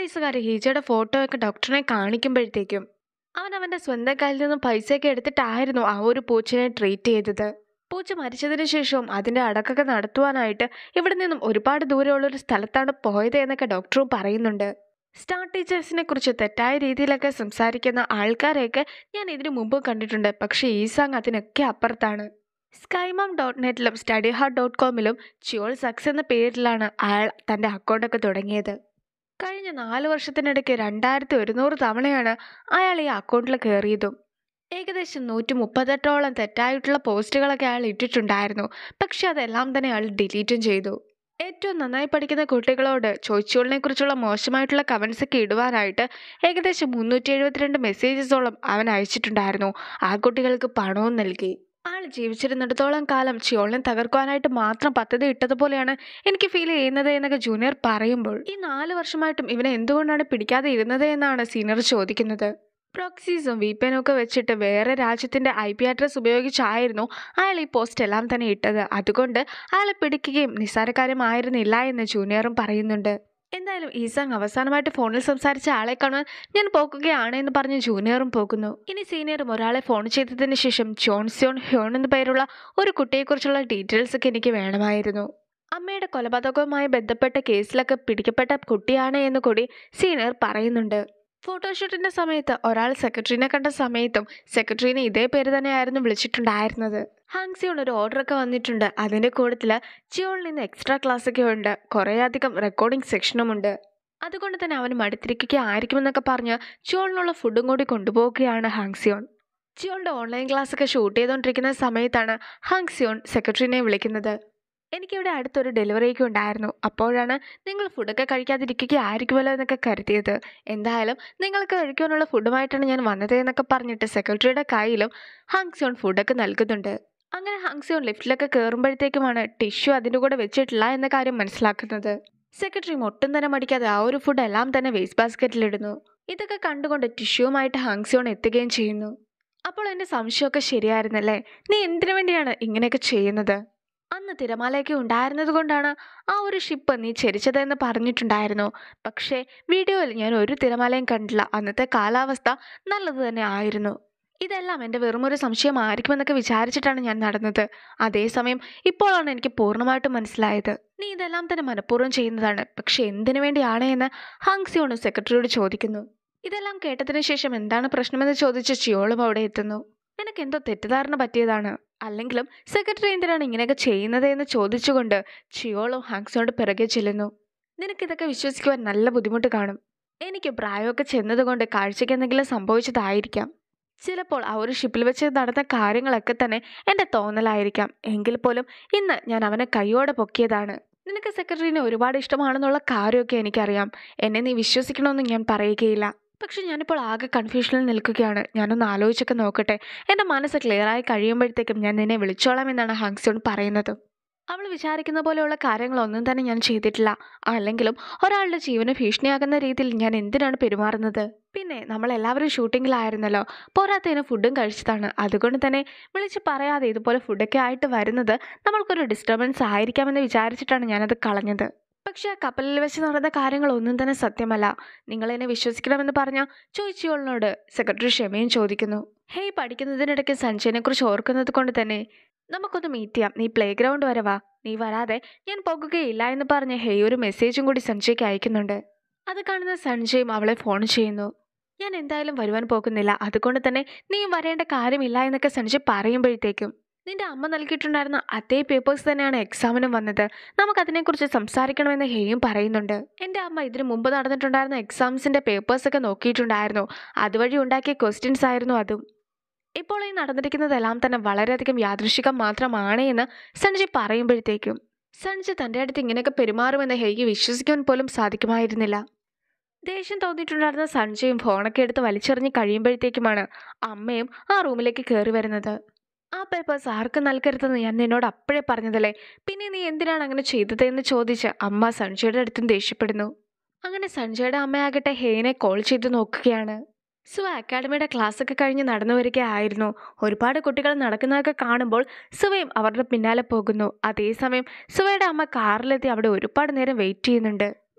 പോലീസുകാർ ഹീജയുടെ ഫോട്ടോ ഒക്കെ ഡോക്ടറിനെ കാണിക്കുമ്പോഴത്തേക്കും അവൻ അവൻ്റെ സ്വന്തം കയ്യിൽ നിന്നും പൈസയൊക്കെ എടുത്തിട്ടായിരുന്നു ആ ഒരു പൂച്ചനെ ട്രീറ്റ് ചെയ്തത് പൂച്ച മരിച്ചതിന് ശേഷവും അതിൻ്റെ അടക്കൊക്കെ നടത്തുവാനായിട്ട് ഇവിടെ നിന്നും ഒരുപാട് ദൂരമുള്ള ഒരു സ്ഥലത്താണ് പോയത് എന്നൊക്കെ ഡോക്ടറും പറയുന്നുണ്ട് സ്റ്റാർ ടീച്ചേഴ്സിനെ കുറിച്ച് തെറ്റായ രീതിയിലൊക്കെ സംസാരിക്കുന്ന ആൾക്കാരെയൊക്കെ ഞാൻ ഇതിനു മുമ്പ് കണ്ടിട്ടുണ്ട് പക്ഷേ ഈ സാങ് അതിനൊക്കെ അപ്പുറത്താണ് സ്കൈമാം ഡോട്ട് നെറ്റിലും സ്റ്റഡി ഹാർട്ട് ഡോട്ട് കോമിലും ചിയോൾ സക്സ് എന്ന പേരിലാണ് അയാൾ തൻ്റെ അക്കൗണ്ടൊക്കെ തുടങ്ങിയത് കഴിഞ്ഞ നാല് വർഷത്തിനിടയ്ക്ക് രണ്ടായിരത്തി ഒരുന്നൂറ് തവണയാണ് അയാൾ ഈ അക്കൗണ്ടിൽ കയറിയതും ഏകദേശം നൂറ്റി മുപ്പത്തെട്ടോളം തെറ്റായിട്ടുള്ള പോസ്റ്റുകളൊക്കെ അയാൾ ഇട്ടിട്ടുണ്ടായിരുന്നു പക്ഷെ അതെല്ലാം തന്നെ അയാൾ ഡിലീറ്റും ചെയ്തു ഏറ്റവും നന്നായി പഠിക്കുന്ന കുട്ടികളോട് ചോദിച്ചുകളിനെ കുറിച്ചുള്ള മോശമായിട്ടുള്ള കമൻസ് ഒക്കെ ഇടുവാനായിട്ട് ഏകദേശം മുന്നൂറ്റി എഴുപത്തിരണ്ട് മെസ്സേജസോളം അവൻ അയച്ചിട്ടുണ്ടായിരുന്നു ആ കുട്ടികൾക്ക് പണവും നൽകി ആൾ ജീവിച്ചിരുന്നിടത്തോളം കാലം ചിയോളിനെ തകർക്കുവാനായിട്ട് മാത്രം പദ്ധതി ഇട്ടതുപോലെയാണ് എനിക്ക് ഫീൽ ചെയ്യുന്നത് എന്നൊക്കെ ജൂനിയർ പറയുമ്പോൾ ഈ നാല് വർഷമായിട്ടും ഇവനെ എന്തുകൊണ്ടാണ് പിടിക്കാതെ ഇരുന്നത് എന്നാണ് സീനിയർ ചോദിക്കുന്നത് പ്രോക്സീസും വി പി ഒക്കെ വെച്ചിട്ട് വേറെ രാജ്യത്തിൻ്റെ ഐ പി അഡ്രസ് ഉപയോഗിച്ചായിരുന്നു അയാൾ ഈ പോസ്റ്റ് എല്ലാം തന്നെ ഇട്ടത് അതുകൊണ്ട് അയാളെ പിടിക്കുകയും നിസ്സാരക്കാര്യമായിരുന്നില്ല എന്ന് ജൂനിയറും പറയുന്നുണ്ട് എന്തായാലും ഈസാങ് അവസാനമായിട്ട് ഫോണിൽ സംസാരിച്ച ആളെ കാണാൻ ഞാൻ പോകുകയാണ് എന്ന് പറഞ്ഞ് ജൂനിയറും പോകുന്നു ഇനി സീനിയറും ഒരാളെ ഫോൺ ചെയ്തതിന് ശേഷം ജോൺസ്യോൺ ഹ്യോൺ എന്ന പേരുള്ള ഒരു കുട്ടിയെക്കുറിച്ചുള്ള ഡീറ്റെയിൽസ് ഒക്കെ എനിക്ക് വേണമായിരുന്നു അമ്മയുടെ കൊലപാതകവുമായി ബന്ധപ്പെട്ട കേസിലൊക്കെ പിടിക്കപ്പെട്ട കുട്ടിയാണ് എന്ന് കൂടി സീനിയർ പറയുന്നുണ്ട് ഫോട്ടോഷൂട്ടിന്റെ സമയത്ത് ഒരാൾ സെക്രട്ടറിനെ കണ്ട സമയത്തും സെക്രട്ടറിനെ ഇതേ പേര് തന്നെയായിരുന്നു വിളിച്ചിട്ടുണ്ടായിരുന്നത് ഹാങ്സിയോൺ ഒരു ഓർഡറൊക്കെ വന്നിട്ടുണ്ട് അതിൻ്റെ കൂട്ടത്തിൽ ജിയോളിൽ നിന്ന് എക്സ്ട്രാ ക്ലാസ് ഒക്കെ ഉണ്ട് കുറേയധികം റെക്കോർഡിംഗ് സെക്ഷനുമുണ്ട് അതുകൊണ്ട് തന്നെ അവൻ മടുത്തിരിക്കുകയായിരിക്കുമെന്നൊക്കെ പറഞ്ഞ് ജിയോളിനുള്ള ഫുഡും കൂടി കൊണ്ടുപോവുകയാണ് ഹാങ്സിയോൺ ജിയോളുടെ ഓൺലൈൻ ക്ലാസ് ഒക്കെ ഷൂട്ട് ചെയ്തുകൊണ്ടിരിക്കുന്ന സമയത്താണ് ഹാങ്സിയോൺ സെക്രട്ടറിനെ വിളിക്കുന്നത് എനിക്കിവിടെ അടുത്തൊരു ഡെലിവറിയൊക്കെ ഉണ്ടായിരുന്നു അപ്പോഴാണ് നിങ്ങൾ ഫുഡൊക്കെ കഴിക്കാതിരിക്കുകയായിരിക്കുമല്ലോ എന്നൊക്കെ കരുതിയത് എന്തായാലും നിങ്ങൾക്ക് കഴിക്കാനുള്ള ഫുഡുമായിട്ടാണ് ഞാൻ വന്നത് എന്നൊക്കെ പറഞ്ഞിട്ട് സെക്രട്ടറിയുടെ കയ്യിലും ഹാങ്സിയോൺ ഫുഡൊക്കെ നൽകുന്നുണ്ട് അങ്ങനെ ഹാങ്സിയോൺ ലിഫ്റ്റിലൊക്കെ കയറുമ്പോഴത്തേക്കുമാണ് ടിഷ്യൂ അതിൻ്റെ കൂടെ വെച്ചിട്ടില്ല എന്ന കാര്യം മനസ്സിലാക്കുന്നത് സെക്രട്ടറി ഒട്ടും തന്നെ മടിക്കാതെ ആ ഒരു ഫുഡ് എല്ലാം തന്നെ വേസ്റ്റ് ബാസ്ക്കറ്റിലിടുന്നു ഇതൊക്കെ കണ്ടുകൊണ്ട് ടിഷ്യൂവുമായിട്ട് ഹാങ്സിയോൺ എത്തുകയും ചെയ്യുന്നു അപ്പോൾ എൻ്റെ സംശയമൊക്കെ ശരിയായിരുന്നല്ലേ നീ എന്തിനു വേണ്ടിയാണ് ഇങ്ങനെയൊക്കെ ചെയ്യുന്നത് അന്ന് തിരമാലയൊക്കെ ഉണ്ടായിരുന്നത് കൊണ്ടാണ് ആ ഒരു ഷിപ്പ് നീ ചരിച്ചതെന്ന് പറഞ്ഞിട്ടുണ്ടായിരുന്നു പക്ഷേ വീഡിയോയിൽ ഞാൻ ഒരു തിരമാലയും കണ്ടില്ല അന്നത്തെ കാലാവസ്ഥ നല്ലത് തന്നെ ആയിരുന്നു ഇതെല്ലാം എൻ്റെ വെറുമൊരു സംശയമായിരിക്കുമെന്നൊക്കെ വിചാരിച്ചിട്ടാണ് ഞാൻ നടന്നത് അതേസമയം ഇപ്പോഴാണ് എനിക്ക് പൂർണ്ണമായിട്ടും മനസ്സിലായത് നീ ഇതെല്ലാം തന്നെ മനഃപൂർവ്വം ചെയ്യുന്നതാണ് പക്ഷെ എന്തിനു വേണ്ടിയാണ് എന്ന് ഹാങ്സിയോണ് സെക്രട്ടറിയോട് ചോദിക്കുന്നു ഇതെല്ലാം കേട്ടതിന് ശേഷം എന്താണ് പ്രശ്നമെന്ന് ചോദിച്ച് ചിയോളും അവിടെ എത്തുന്നു നിനക്ക് എന്തോ തെറ്റിദ്ധാരണ പറ്റിയതാണ് അല്ലെങ്കിലും സെക്രട്ടറി എന്തിനാണ് ഇങ്ങനെയൊക്കെ ചെയ്യുന്നത് എന്ന് ചോദിച്ചുകൊണ്ട് ചിയോളും ഹാങ്സിനോട് പിറകെ ചെല്ലുന്നു നിനക്കിതൊക്കെ വിശ്വസിക്കുവാൻ നല്ല ബുദ്ധിമുട്ട് കാണും എനിക്ക് പ്രായമൊക്കെ ചെന്നതുകൊണ്ട് കാഴ്ചയ്ക്ക് എന്തെങ്കിലും സംഭവിച്ചതായിരിക്കാം ചിലപ്പോൾ ആ ഒരു ഷിപ്പിൽ വെച്ച് നടന്ന കാര്യങ്ങളൊക്കെ തന്നെ എൻ്റെ തോന്നലായിരിക്കാം എങ്കിൽ പോലും ഇന്ന് ഞാൻ അവനെ കൈയോടെ പൊക്കിയതാണ് നിനക്ക് സെക്രട്ടറിനെ ഒരുപാട് ഇഷ്ടമാണെന്നുള്ള കാര്യമൊക്കെ എനിക്കറിയാം എന്നെ നീ വിശ്വസിക്കണമെന്ന് ഞാൻ പറയുകയില്ല പക്ഷെ ഞാനിപ്പോൾ ആകെ കൺഫ്യൂഷനിൽ നിൽക്കുകയാണ് ഞാനൊന്ന് ആലോചിച്ചൊക്കെ നോക്കട്ടെ എൻ്റെ മനസ്സ് ക്ലിയറായി കഴിയുമ്പോഴത്തേക്കും ഞാൻ നിന്നെ വിളിച്ചോളാം എന്നാണ് ഹാങ്സോൺ പറയുന്നത് അവൾ വിചാരിക്കുന്ന പോലെയുള്ള കാര്യങ്ങളൊന്നും തന്നെ ഞാൻ ചെയ്തിട്ടില്ല അല്ലെങ്കിലും ഒരാളുടെ ജീവന് ഭീഷണിയാകുന്ന രീതിയിൽ ഞാൻ എന്തിനാണ് പെരുമാറുന്നത് പിന്നെ നമ്മൾ എല്ലാവരും ഷൂട്ടിങ്ങിലായിരുന്നല്ലോ പോരാത്തതിന് ഫുഡും കഴിച്ചതാണ് അതുകൊണ്ട് തന്നെ വിളിച്ച് പറയാതെ ഇതുപോലെ ഫുഡൊക്കെ ആയിട്ട് വരുന്നത് നമ്മൾക്കൊരു ഡിസ്റ്റർബൻസ് ആയിരിക്കാമെന്ന് വിചാരിച്ചിട്ടാണ് ഞാനത് കളഞ്ഞത് പക്ഷെ ആ കപ്പലിൽ വെച്ച് നടന്ന കാര്യങ്ങളൊന്നും തന്നെ സത്യമല്ല നിങ്ങൾ എന്നെ വിശ്വസിക്കണമെന്ന് പറഞ്ഞ ചോദിച്ചോളിനോട് സെക്രട്ടറി ക്ഷമയും ചോദിക്കുന്നു ഹേയ് പഠിക്കുന്നതിനിടയ്ക്ക് സഞ്ജയനെ കുറിച്ച് ഓർക്കുന്നത് കൊണ്ട് തന്നെ നമുക്കൊന്ന് മീറ്റ് ചെയ്യാം നീ പ്ലേ ഗ്രൗണ്ട് വരെ വാ നീ വരാതെ ഞാൻ പോകുകയില്ല എന്ന് പറഞ്ഞ് ഹേയ് ഒരു മെസ്സേജും കൂടി സഞ്ജയ്ക്ക് അയക്കുന്നുണ്ട് അത് കാണുന്ന സഞ്ജയും അവളെ ഫോൺ ചെയ്യുന്നു ഞാൻ എന്തായാലും വരുവാൻ പോകുന്നില്ല അതുകൊണ്ട് തന്നെ നീ വരേണ്ട കാര്യമില്ല എന്നൊക്കെ സഞ്ജയ് പറയുമ്പോഴത്തേക്കും നിന്റെ അമ്മ നൽകിയിട്ടുണ്ടായിരുന്ന അതേ പേപ്പേഴ്സ് തന്നെയാണ് എക്സാമിനും വന്നത് നമുക്കതിനെക്കുറിച്ച് സംസാരിക്കണമെന്ന് ഹേയും പറയുന്നുണ്ട് എൻ്റെ അമ്മ ഇതിനു മുമ്പ് നടന്നിട്ടുണ്ടായിരുന്ന എക്സാംസിൻ്റെ പേപ്പേഴ്സൊക്കെ നോക്കിയിട്ടുണ്ടായിരുന്നു അതുവഴി ഉണ്ടാക്കിയ ക്വസ്റ്റ്യൻസ് ആയിരുന്നു അതും ഇപ്പോൾ ഈ നടന്നിരിക്കുന്നതെല്ലാം തന്നെ വളരെയധികം യാദൃശികം മാത്രമാണ് എന്ന് സഞ്ജയ് പറയുമ്പോഴത്തേക്കും സഞ്ജയ് തൻ്റെ അടുത്ത് ഇങ്ങനെയൊക്കെ പെരുമാറുമെന്ന് ഹേയ്ക്ക് വിശ്വസിക്കാൻ പോലും സാധിക്കുമായിരുന്നില്ല ദേഷ്യം തോന്നിയിട്ടുണ്ടായിരുന്ന സഞ്ജയും ഫോണൊക്കെ എടുത്ത് വലിച്ചെറിഞ്ഞ് കഴിയുമ്പോഴത്തേക്കുമാണ് അമ്മയും ആ റൂമിലേക്ക് കയറി വരുന്നത് ആ പേപ്പേഴ്സ് ആർക്ക് നൽകരുതെന്ന് ഞാൻ നിന്നോട് അപ്പോഴേ പറഞ്ഞതല്ലേ പിന്നെ നീ എന്തിനാണ് അങ്ങനെ ചെയ്തത് എന്ന് ചോദിച്ച് അമ്മ സഞ്ജയുടെ അടുത്തും ദേഷ്യപ്പെടുന്നു അങ്ങനെ സഞ്ജയുടെ അമ്മയാകട്ടെ ഹേനെ കോൾ ചെയ്ത് നോക്കുകയാണ് സുവ അക്കാഡമിയുടെ ക്ലാസ്സൊക്കെ കഴിഞ്ഞ് നടന്നു വരികയായിരുന്നു ഒരുപാട് കുട്ടികൾ നടക്കുന്നതൊക്കെ കാണുമ്പോൾ സുവയും അവരുടെ പിന്നാലെ പോകുന്നു അതേസമയം സുവയുടെ അമ്മ കാറിലെത്തി അവിടെ ഒരുപാട് നേരം വെയിറ്റ് ചെയ്യുന്നുണ്ട്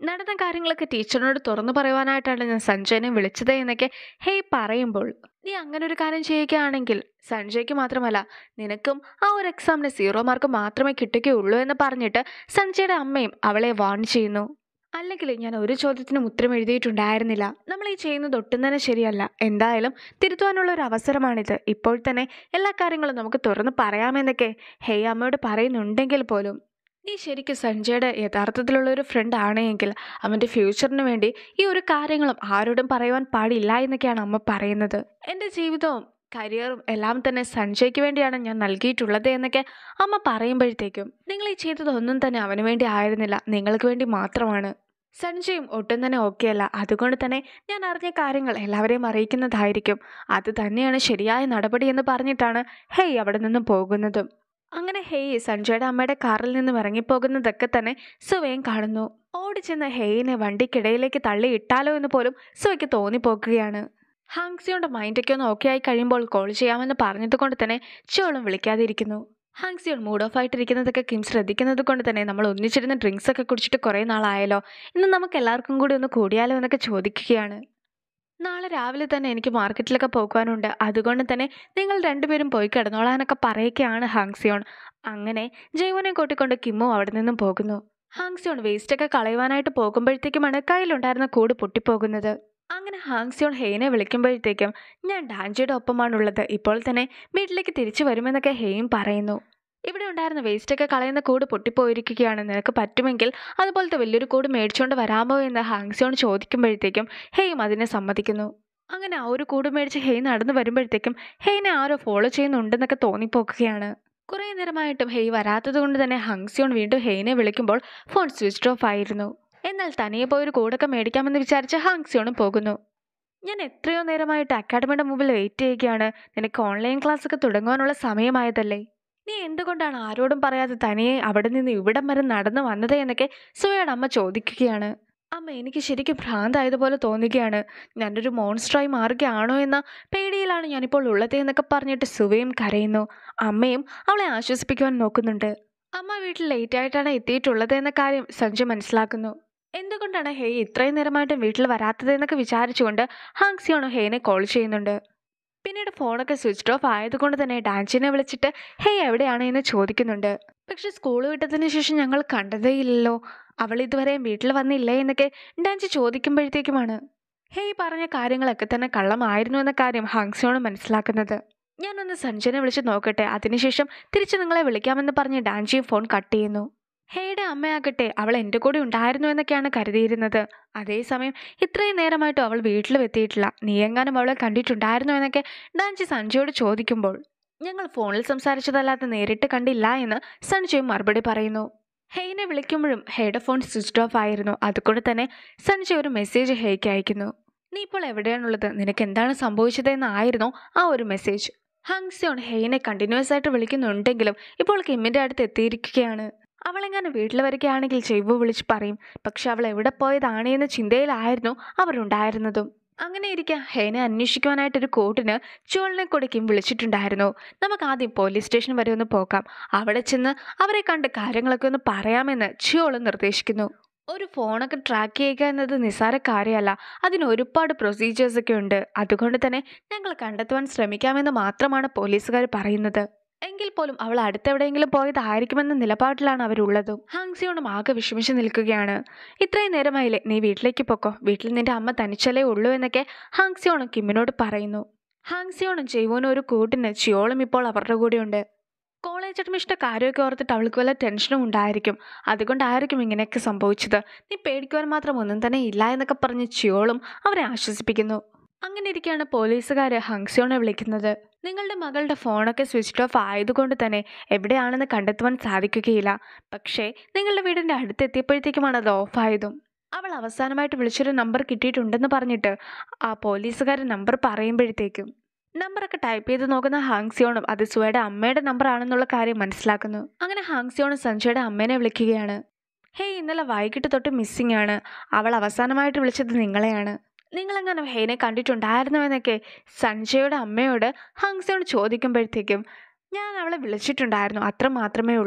നടന്ന കാര്യങ്ങളൊക്കെ ടീച്ചറിനോട് തുറന്നു പറയുവാനായിട്ടാണ് ഞാൻ സഞ്ജയനെ വിളിച്ചത് എന്നൊക്കെ ഹേയ് പറയുമ്പോൾ നീ അങ്ങനെ ഒരു കാര്യം ചെയ്യുകയാണെങ്കിൽ സഞ്ജയ്ക്ക് മാത്രമല്ല നിനക്കും ആ ഒരു എക്സാമിന് സീറോ മാർക്ക് മാത്രമേ കിട്ടുകയുള്ളൂ എന്ന് പറഞ്ഞിട്ട് സഞ്ജയുടെ അമ്മയും അവളെ വാൺ ചെയ്യുന്നു അല്ലെങ്കിൽ ഞാൻ ഒരു ചോദ്യത്തിനും ഉത്തരം എഴുതിയിട്ടുണ്ടായിരുന്നില്ല നമ്മൾ ഈ ചെയ്യുന്നത് ഒട്ടും തന്നെ ശരിയല്ല എന്തായാലും തിരുത്തുവാനുള്ള ഒരു അവസരമാണിത് ഇപ്പോൾ തന്നെ എല്ലാ കാര്യങ്ങളും നമുക്ക് തുറന്ന് പറയാമെന്നൊക്കെ ഹേയ് അമ്മയോട് പറയുന്നുണ്ടെങ്കിൽ പോലും നീ ശരിക്കും സഞ്ജയുടെ യഥാർത്ഥത്തിലുള്ള ഒരു ഫ്രണ്ട് ആണെങ്കിൽ അവൻ്റെ ഫ്യൂച്ചറിന് വേണ്ടി ഈ ഒരു കാര്യങ്ങളും ആരോടും പറയുവാൻ പാടില്ല എന്നൊക്കെയാണ് അമ്മ പറയുന്നത് എൻ്റെ ജീവിതവും കരിയറും എല്ലാം തന്നെ സഞ്ജയ്ക്ക് വേണ്ടിയാണ് ഞാൻ നൽകിയിട്ടുള്ളത് എന്നൊക്കെ അമ്മ പറയുമ്പോഴത്തേക്കും നിങ്ങൾ ഈ ചെയ്തതൊന്നും തന്നെ അവന് വേണ്ടി ആയിരുന്നില്ല നിങ്ങൾക്ക് വേണ്ടി മാത്രമാണ് സഞ്ജയും ഒട്ടും തന്നെ ഓക്കെ അല്ല അതുകൊണ്ട് തന്നെ ഞാൻ അറിഞ്ഞ കാര്യങ്ങൾ എല്ലാവരെയും അറിയിക്കുന്നതായിരിക്കും അത് തന്നെയാണ് ശരിയായ നടപടി എന്ന് പറഞ്ഞിട്ടാണ് ഹേയ് അവിടെ നിന്നും പോകുന്നതും അങ്ങനെ ഹേയ് സഞ്ജയുടെ അമ്മയുടെ കാറിൽ നിന്നും ഇറങ്ങിപ്പോകുന്നതൊക്കെ തന്നെ സുവയും കാണുന്നു ഓടിച്ചെന്ന് ഹേയിനെ വണ്ടിക്കിടയിലേക്ക് തള്ളി ഇട്ടാലോ എന്ന് പോലും സുവയ്ക്ക് തോന്നിപ്പോക്കുകയാണ് ഹാങ്സിയോടെ മൈൻഡൊക്കെ ഒന്ന് ഓക്കെ ആയി കഴിയുമ്പോൾ കോൾ ചെയ്യാമെന്ന് പറഞ്ഞത് കൊണ്ട് തന്നെ ചോളും വിളിക്കാതിരിക്കുന്നു ഹാങ്സിയോൺ മൂഡ് ഓഫ് ആയിട്ടിരിക്കുന്നതൊക്കെ കിം ശ്രദ്ധിക്കുന്നത് കൊണ്ട് തന്നെ നമ്മൾ ഒന്നിച്ചിരുന്ന് ഡ്രിങ്ക്സ് ഒക്കെ കുടിച്ചിട്ട് കുറേ നാളായല്ലോ ഇന്ന് നമുക്ക് എല്ലാവർക്കും കൂടി ഒന്ന് കൂടിയാലോ എന്നൊക്കെ ചോദിക്കുകയാണ് നാളെ രാവിലെ തന്നെ എനിക്ക് മാർക്കറ്റിലൊക്കെ പോകുവാനുണ്ട് അതുകൊണ്ട് തന്നെ നിങ്ങൾ രണ്ടുപേരും പോയി കിടന്നോളാനൊക്കെ പറയുകയാണ് ഹാങ്സിയോൺ അങ്ങനെ ജൈവനെ കൂട്ടിക്കൊണ്ട് കിമ്മു അവിടെ നിന്നും പോകുന്നു ഹാങ്സിയോൺ വേസ്റ്റൊക്കെ കളയുവാനായിട്ട് പോകുമ്പോഴത്തേക്കുമാണ് കയ്യിലുണ്ടായിരുന്ന കൂട് പൊട്ടിപ്പോകുന്നത് അങ്ങനെ ഹാങ്സിയോൺ ഹെയിനെ വിളിക്കുമ്പോഴത്തേക്കും ഞാൻ ഡാൻജിയുടെ ഒപ്പമാണുള്ളത് ഇപ്പോൾ തന്നെ വീട്ടിലേക്ക് തിരിച്ചു വരുമെന്നൊക്കെ ഹെയും പറയുന്നു ഇവിടെ ഉണ്ടായിരുന്ന വേസ്റ്റൊക്കെ കളയുന്ന കൂട് പൊട്ടിപ്പോയിരിക്കുകയാണ് നിനക്ക് പറ്റുമെങ്കിൽ അതുപോലത്തെ വലിയൊരു കൂട് മേടിച്ചുകൊണ്ട് വരാമോ എന്ന് ഹാങ്സിയോൺ ചോദിക്കുമ്പോഴത്തേക്കും ഹെയും അതിനെ സമ്മതിക്കുന്നു അങ്ങനെ ആ ഒരു കൂട് മേടിച്ച് ഹെയ് നടന്നു വരുമ്പോഴത്തേക്കും ഹെയ്നെ ആരോ ഫോളോ ചെയ്യുന്നുണ്ടെന്നൊക്കെ തോന്നിപ്പോക്കുകയാണ് കുറേ നേരമായിട്ടും ഹെയ് വരാത്തത് കൊണ്ട് തന്നെ ഹങ്സിയോൺ വീണ്ടും ഹെയ്നെ വിളിക്കുമ്പോൾ ഫോൺ സ്വിച്ച് ഓഫ് ആയിരുന്നു എന്നാൽ തനിയെ പോയൊരു കൂടൊക്കെ മേടിക്കാമെന്ന് വിചാരിച്ച് ഹാങ്സിയോണും പോകുന്നു ഞാൻ എത്രയോ നേരമായിട്ട് അക്കാഡമിയുടെ മുമ്പിൽ വെയിറ്റ് ചെയ്യുകയാണ് നിനക്ക് ഓൺലൈൻ ക്ലാസ് ഒക്കെ തുടങ്ങുവാനുള്ള സമയമായതല്ലേ നീ എന്തുകൊണ്ടാണ് ആരോടും പറയാതെ തനിയെ അവിടെ നിന്ന് ഇവിടം വരെ നടന്നു വന്നത് എന്നൊക്കെ സുവയുടെ അമ്മ ചോദിക്കുകയാണ് അമ്മ എനിക്ക് ശരിക്കും ഭ്രാന്തായതുപോലെ തോന്നുകയാണ് ഞാനൊരു മോൺസ്റ്ററായി മാറുകയാണോ എന്ന പേടിയിലാണ് ഞാനിപ്പോൾ ഉള്ളത് എന്നൊക്കെ പറഞ്ഞിട്ട് സുവയും കരയുന്നു അമ്മയും അവളെ ആശ്വസിപ്പിക്കുവാൻ നോക്കുന്നുണ്ട് അമ്മ വീട്ടിൽ ലേറ്റ് ആയിട്ടാണ് എത്തിയിട്ടുള്ളത് എന്ന കാര്യം സഞ്ജു മനസ്സിലാക്കുന്നു എന്തുകൊണ്ടാണ് ഹേയ് ഇത്രയും നേരമായിട്ടും വീട്ടിൽ വരാത്തത് എന്നൊക്കെ വിചാരിച്ചുകൊണ്ട് ഹാങ്സിയോണോ ഹേയിനെ കോൾ ചെയ്യുന്നുണ്ട് പിന്നീട് ഫോണൊക്കെ സ്വിച്ച് ഓഫ് ആയതുകൊണ്ട് തന്നെ ഡാൻസിനെ വിളിച്ചിട്ട് ഹേയ് എവിടെയാണ് എന്ന് ചോദിക്കുന്നുണ്ട് പക്ഷെ സ്കൂൾ വിട്ടതിന് ശേഷം ഞങ്ങൾ കണ്ടതേയില്ലല്ലോ അവൾ ഇതുവരെ വീട്ടിൽ വന്നില്ലേ എന്നൊക്കെ ഡാൻസി ചോദിക്കുമ്പോഴത്തേക്കുമാണ് ഹേയ് പറഞ്ഞ കാര്യങ്ങളൊക്കെ തന്നെ കള്ളമായിരുന്നു എന്ന കാര്യം ഹാങ്സിയോണ് മനസ്സിലാക്കുന്നത് ഞാനൊന്ന് സഞ്ജനെ വിളിച്ച് നോക്കട്ടെ അതിനുശേഷം തിരിച്ച് നിങ്ങളെ വിളിക്കാമെന്ന് പറഞ്ഞ് ഡാൻജി ഫോൺ കട്ട് ചെയ്യുന്നു ഹേയുടെ അമ്മയാകട്ടെ അവൾ എൻ്റെ കൂടെ ഉണ്ടായിരുന്നു എന്നൊക്കെയാണ് കരുതിയിരുന്നത് അതേസമയം ഇത്രയും നേരമായിട്ടും അവൾ വീട്ടിലും എത്തിയിട്ടില്ല നീ എങ്ങാനും അവളെ കണ്ടിട്ടുണ്ടായിരുന്നോ എന്നൊക്കെ ഡാൻജി സഞ്ജയോട് ചോദിക്കുമ്പോൾ ഞങ്ങൾ ഫോണിൽ സംസാരിച്ചതല്ലാതെ നേരിട്ട് കണ്ടില്ല എന്ന് സഞ്ജയ് മറുപടി പറയുന്നു ഹെയ്നെ വിളിക്കുമ്പോഴും ഹെയുടെ ഫോൺ സ്വിച്ച് ഓഫ് ആയിരുന്നു അതുകൊണ്ട് തന്നെ സഞ്ജയ് ഒരു മെസ്സേജ് ഹെയ്ക്ക് അയക്കുന്നു നീ ഇപ്പോൾ എവിടെയാണുള്ളത് നിനക്ക് എന്താണ് സംഭവിച്ചതെന്നായിരുന്നു ആ ഒരു മെസ്സേജ് ഹങ്സിയോൺ ഹെയ്നെ കണ്ടിന്യൂസ് ആയിട്ട് വിളിക്കുന്നുണ്ടെങ്കിലും ഇപ്പോൾ കിമ്മിൻ്റെ അടുത്ത് എത്തിയിരിക്കുകയാണ് അവളെങ്ങനെ വീട്ടിൽ വരികയാണെങ്കിൽ ചെയ്വു വിളിച്ച് പറയും പക്ഷെ അവൾ എവിടെ പോയതാണ് എന്ന ചിന്തയിലായിരുന്നു അവരുണ്ടായിരുന്നതും അങ്ങനെ ഇരിക്കെ ഹേനെ അന്വേഷിക്കുവാനായിട്ടൊരു കോട്ടിന് ചുവളിനെ കൂടി കിം വിളിച്ചിട്ടുണ്ടായിരുന്നു നമുക്ക് ആദ്യം പോലീസ് സ്റ്റേഷൻ വരെ ഒന്ന് പോകാം അവിടെ ചെന്ന് അവരെ കണ്ട് കാര്യങ്ങളൊക്കെ ഒന്ന് പറയാമെന്ന് ചിയോള് നിർദ്ദേശിക്കുന്നു ഒരു ഫോണൊക്കെ ട്രാക്ക് ചെയ്യുക എന്നത് നിസ്സാര കാര്യമല്ല അതിന് ഒരുപാട് പ്രൊസീജിയേഴ്സ് ഒക്കെ ഉണ്ട് അതുകൊണ്ട് തന്നെ ഞങ്ങൾ കണ്ടെത്തുവാൻ ശ്രമിക്കാമെന്ന് മാത്രമാണ് പോലീസുകാർ പറയുന്നത് എങ്കിൽ പോലും അവൾ അടുത്തെവിടെയെങ്കിലും പോയതായിരിക്കുമെന്ന നിലപാടിലാണ് അവരുള്ളതും ഹാങ്സിയോണും ആകെ വിഷമിച്ച് നിൽക്കുകയാണ് ഇത്രയും നേരമായില്ലേ നീ വീട്ടിലേക്ക് പൊക്കോ വീട്ടിൽ നിന്റെ അമ്മ തനിച്ചല്ലേ ഉള്ളൂ എന്നൊക്കെ ഹാങ്സിയോണും കിമ്മിനോട് പറയുന്നു ഹാങ്സിയോണും ജൈവോനും ഒരു കൂട്ടിന് ചിയോളും ഇപ്പോൾ അവരുടെ കൂടെയുണ്ട് കോളേജ് അഡ്മിഷൻ്റെ കാര്യമൊക്കെ ഓർത്തിട്ട് അവൾക്ക് വല്ല ടെൻഷനും ഉണ്ടായിരിക്കും അതുകൊണ്ടായിരിക്കും ഇങ്ങനെയൊക്കെ സംഭവിച്ചത് നീ പേടിക്കുവാൻ മാത്രം ഒന്നും തന്നെ ഇല്ല എന്നൊക്കെ പറഞ്ഞ് ചിയോളും അവരെ ആശ്വസിപ്പിക്കുന്നു അങ്ങനെ ഇരിക്കെയാണ് പോലീസുകാർ ഹങ്സിയോണെ വിളിക്കുന്നത് നിങ്ങളുടെ മകളുടെ ഫോണൊക്കെ സ്വിച്ച് ഓഫ് ആയതുകൊണ്ട് തന്നെ എവിടെയാണെന്ന് കണ്ടെത്തുവാൻ സാധിക്കുകയില്ല പക്ഷേ നിങ്ങളുടെ വീടിൻ്റെ അടുത്തെത്തിയപ്പോഴത്തേക്കുമാണ് അത് ഓഫായതും അവൾ അവസാനമായിട്ട് വിളിച്ചൊരു നമ്പർ കിട്ടിയിട്ടുണ്ടെന്ന് പറഞ്ഞിട്ട് ആ പോലീസുകാർ നമ്പർ പറയുമ്പോഴത്തേക്കും നമ്പറൊക്കെ ടൈപ്പ് ചെയ്ത് നോക്കുന്ന ഹാങ്സിയോണും അത് സുവയുടെ അമ്മയുടെ നമ്പർ ആണെന്നുള്ള കാര്യം മനസ്സിലാക്കുന്നു അങ്ങനെ ഹാങ്സിയോണും സഞ്ജയുടെ അമ്മേനെ വിളിക്കുകയാണ് ഹേയ് ഇന്നലെ വൈകിട്ട് തൊട്ട് മിസ്സിംഗ് ആണ് അവൾ അവസാനമായിട്ട് വിളിച്ചത് നിങ്ങളെയാണ് നിങ്ങളെങ്ങനെ ഹേനെ കണ്ടിട്ടുണ്ടായിരുന്നോ എന്നൊക്കെ സഞ്ജയുടെ അമ്മയോട് ഹങ്സയോട് ചോദിക്കുമ്പോഴത്തേക്കും ഞാൻ അവളെ വിളിച്ചിട്ടുണ്ടായിരുന്നു അത്ര മാത്രമേ ഉള്ളൂ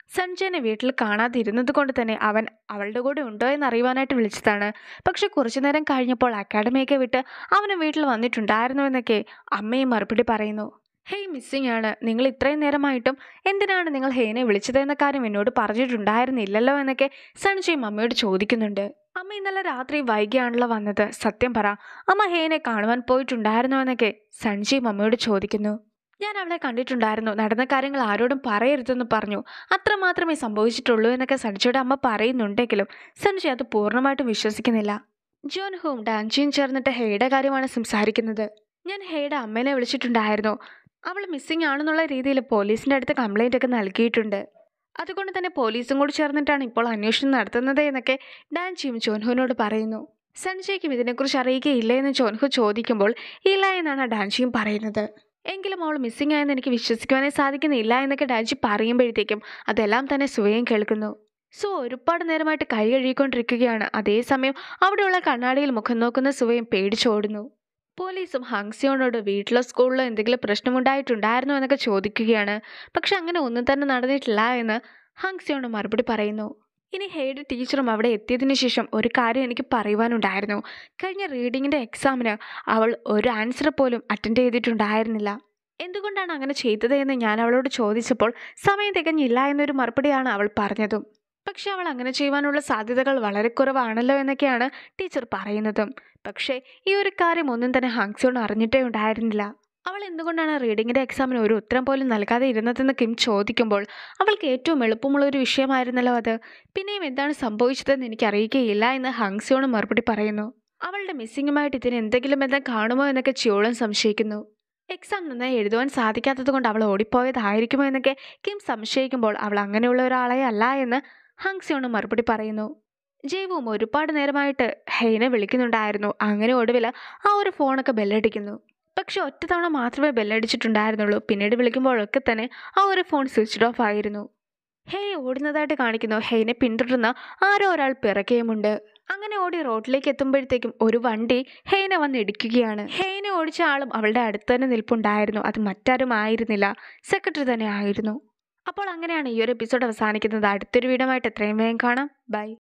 സഞ്ജയനെ വീട്ടിൽ കാണാതിരുന്നത് കൊണ്ട് തന്നെ അവൻ അവളുടെ കൂടെ ഉണ്ടോ എന്ന് അറിയുവാനായിട്ട് വിളിച്ചതാണ് പക്ഷെ കുറച്ചു നേരം കഴിഞ്ഞപ്പോൾ അക്കാഡമിയൊക്കെ വിട്ട് അവന് വീട്ടിൽ വന്നിട്ടുണ്ടായിരുന്നു എന്നൊക്കെ അമ്മയും മറുപടി പറയുന്നു ഹേയ് മിസ്സിംഗ് ആണ് നിങ്ങൾ ഇത്രയും നേരമായിട്ടും എന്തിനാണ് നിങ്ങൾ ഹേനെ വിളിച്ചതെന്ന കാര്യം എന്നോട് പറഞ്ഞിട്ടുണ്ടായിരുന്നില്ലല്ലോ എന്നൊക്കെ സഞ്ജയും അമ്മയോട് ചോദിക്കുന്നുണ്ട് അമ്മ ഇന്നലെ രാത്രി വൈകിയാണല്ലോ വന്നത് സത്യം പറ അമ്മ ഹേനെ കാണുവാൻ പോയിട്ടുണ്ടായിരുന്നോ എന്നൊക്കെ സഞ്ജയും അമ്മയോട് ചോദിക്കുന്നു ഞാൻ അവളെ കണ്ടിട്ടുണ്ടായിരുന്നു നടന്ന കാര്യങ്ങൾ ആരോടും പറയരുതെന്ന് പറഞ്ഞു അത്രമാത്രമേ സംഭവിച്ചിട്ടുള്ളൂ എന്നൊക്കെ സഞ്ജയുടെ അമ്മ പറയുന്നുണ്ടെങ്കിലും സഞ്ജയ് അത് പൂർണ്ണമായിട്ടും വിശ്വസിക്കുന്നില്ല ജോൻ ഹോം ഡാൻജിയും ചേർന്നിട്ട് ഹേയുടെ കാര്യമാണ് സംസാരിക്കുന്നത് ഞാൻ ഹേയുടെ അമ്മേനെ വിളിച്ചിട്ടുണ്ടായിരുന്നു അവൾ മിസ്സിംഗ് ആണെന്നുള്ള രീതിയിൽ പോലീസിൻ്റെ അടുത്ത് കംപ്ലൈൻ്റ് ഒക്കെ നൽകിയിട്ടുണ്ട് അതുകൊണ്ട് തന്നെ പോലീസും കൂടി ചേർന്നിട്ടാണ് ഇപ്പോൾ അന്വേഷണം നടത്തുന്നത് എന്നൊക്കെ ഡാൻജിയും ജോൻഹുവിനോട് പറയുന്നു സഞ്ജയ്ക്കും ഇതിനെക്കുറിച്ച് അറിയുകയില്ല എന്ന് ജോൻഹു ചോദിക്കുമ്പോൾ ഇല്ല എന്നാണ് ഡാൻജിയും പറയുന്നത് എങ്കിലും അവൾ മിസ്സിംഗ് ആയെന്ന് എനിക്ക് വിശ്വസിക്കുവാനേ സാധിക്കുന്നില്ല എന്നൊക്കെ ഡാൻജി പറയുമ്പോഴത്തേക്കും അതെല്ലാം തന്നെ സുവയും കേൾക്കുന്നു സോ ഒരുപാട് നേരമായിട്ട് കൈ കഴുകിക്കൊണ്ടിരിക്കുകയാണ് അതേസമയം അവിടെയുള്ള കണ്ണാടിയിൽ മുഖം നോക്കുന്ന സുവയും പേടിച്ചോടുന്നു പോലീസും ഹങ്സിയോനോട് വീട്ടിലോ സ്കൂളിലോ എന്തെങ്കിലും പ്രശ്നമുണ്ടായിട്ടുണ്ടായിരുന്നോ എന്നൊക്കെ ചോദിക്കുകയാണ് പക്ഷെ അങ്ങനെ ഒന്നും തന്നെ നടന്നിട്ടില്ല എന്ന് ഹങ്സിയോണ് മറുപടി പറയുന്നു ഇനി ഹെയ്ഡ് ടീച്ചറും അവിടെ എത്തിയതിനു ശേഷം ഒരു കാര്യം എനിക്ക് പറയുവാനുണ്ടായിരുന്നു കഴിഞ്ഞ റീഡിങ്ങിൻ്റെ എക്സാമിന് അവൾ ഒരു ആൻസർ പോലും അറ്റൻഡ് ചെയ്തിട്ടുണ്ടായിരുന്നില്ല എന്തുകൊണ്ടാണ് അങ്ങനെ ചെയ്തത് എന്ന് ഞാൻ അവളോട് ചോദിച്ചപ്പോൾ സമയം തികഞ്ഞില്ല എന്നൊരു മറുപടിയാണ് അവൾ പറഞ്ഞതും പക്ഷെ അവൾ അങ്ങനെ ചെയ്യുവാനുള്ള സാധ്യതകൾ വളരെ കുറവാണല്ലോ എന്നൊക്കെയാണ് ടീച്ചർ പറയുന്നതും പക്ഷേ ഈ ഒരു കാര്യം ഒന്നും തന്നെ ഹാങ്സോൺ അറിഞ്ഞിട്ടേ ഉണ്ടായിരുന്നില്ല അവൾ എന്തുകൊണ്ടാണ് റീഡിങ്ങിൻ്റെ എക്സാമിന് ഒരു ഉത്തരം പോലും നൽകാതെ ഇരുന്നതെന്ന് കിം ചോദിക്കുമ്പോൾ അവൾക്ക് ഏറ്റവും എളുപ്പമുള്ള ഒരു വിഷയമായിരുന്നല്ലോ അത് പിന്നെയും എന്താണ് സംഭവിച്ചതെന്ന് എനിക്ക് അറിയുകയില്ല എന്ന് ഹങ്സിയോൺ മറുപടി പറയുന്നു അവളുടെ മിസ്സിങ്ങുമായിട്ട് ഇതിന് എന്തെങ്കിലും ബന്ധം കാണുമോ എന്നൊക്കെ ചിയോളം സംശയിക്കുന്നു എക്സാം നന്നായി എഴുതുവാൻ സാധിക്കാത്തത് കൊണ്ട് അവൾ ഓടിപ്പോയതായിരിക്കുമോ എന്നൊക്കെ കിം സംശയിക്കുമ്പോൾ അവൾ അങ്ങനെയുള്ള ഒരാളെ അല്ല എന്ന് ഹങ്സിയോണ് മറുപടി പറയുന്നു ജൈവും ഒരുപാട് നേരമായിട്ട് ഹെയ്നെ വിളിക്കുന്നുണ്ടായിരുന്നു അങ്ങനെ ഒടുവിൽ ആ ഒരു ഫോണൊക്കെ ബെല്ലടിക്കുന്നു പക്ഷെ ഒറ്റ തവണ മാത്രമേ ബെല്ലടിച്ചിട്ടുണ്ടായിരുന്നുള്ളൂ പിന്നീട് വിളിക്കുമ്പോഴൊക്കെ തന്നെ ആ ഒരു ഫോൺ സ്വിച്ച്ഡ് ഓഫ് ആയിരുന്നു ഹേയ് ഓടുന്നതായിട്ട് കാണിക്കുന്നു ഹെയ്നെ പിന്തുടർന്ന് ആരോ ഒരാൾ പിറകെയുമുണ്ട് അങ്ങനെ ഓടി റോഡിലേക്ക് എത്തുമ്പോഴത്തേക്കും ഒരു വണ്ടി ഹെയ്നെ വന്ന് ഇടിക്കുകയാണ് ഹെയ്നെ ഓടിച്ച ആളും അവളുടെ അടുത്ത് തന്നെ നിൽപ്പുണ്ടായിരുന്നു അത് മറ്റാരും ആയിരുന്നില്ല സെക്രട്ടറി തന്നെ ആയിരുന്നു അപ്പോൾ അങ്ങനെയാണ് ഈ ഒരു എപ്പിസോഡ് അവസാനിക്കുന്നത് അടുത്തൊരു വീഡിയോ ആയിട്ട് എത്രയും വേഗം കാണാം ബൈ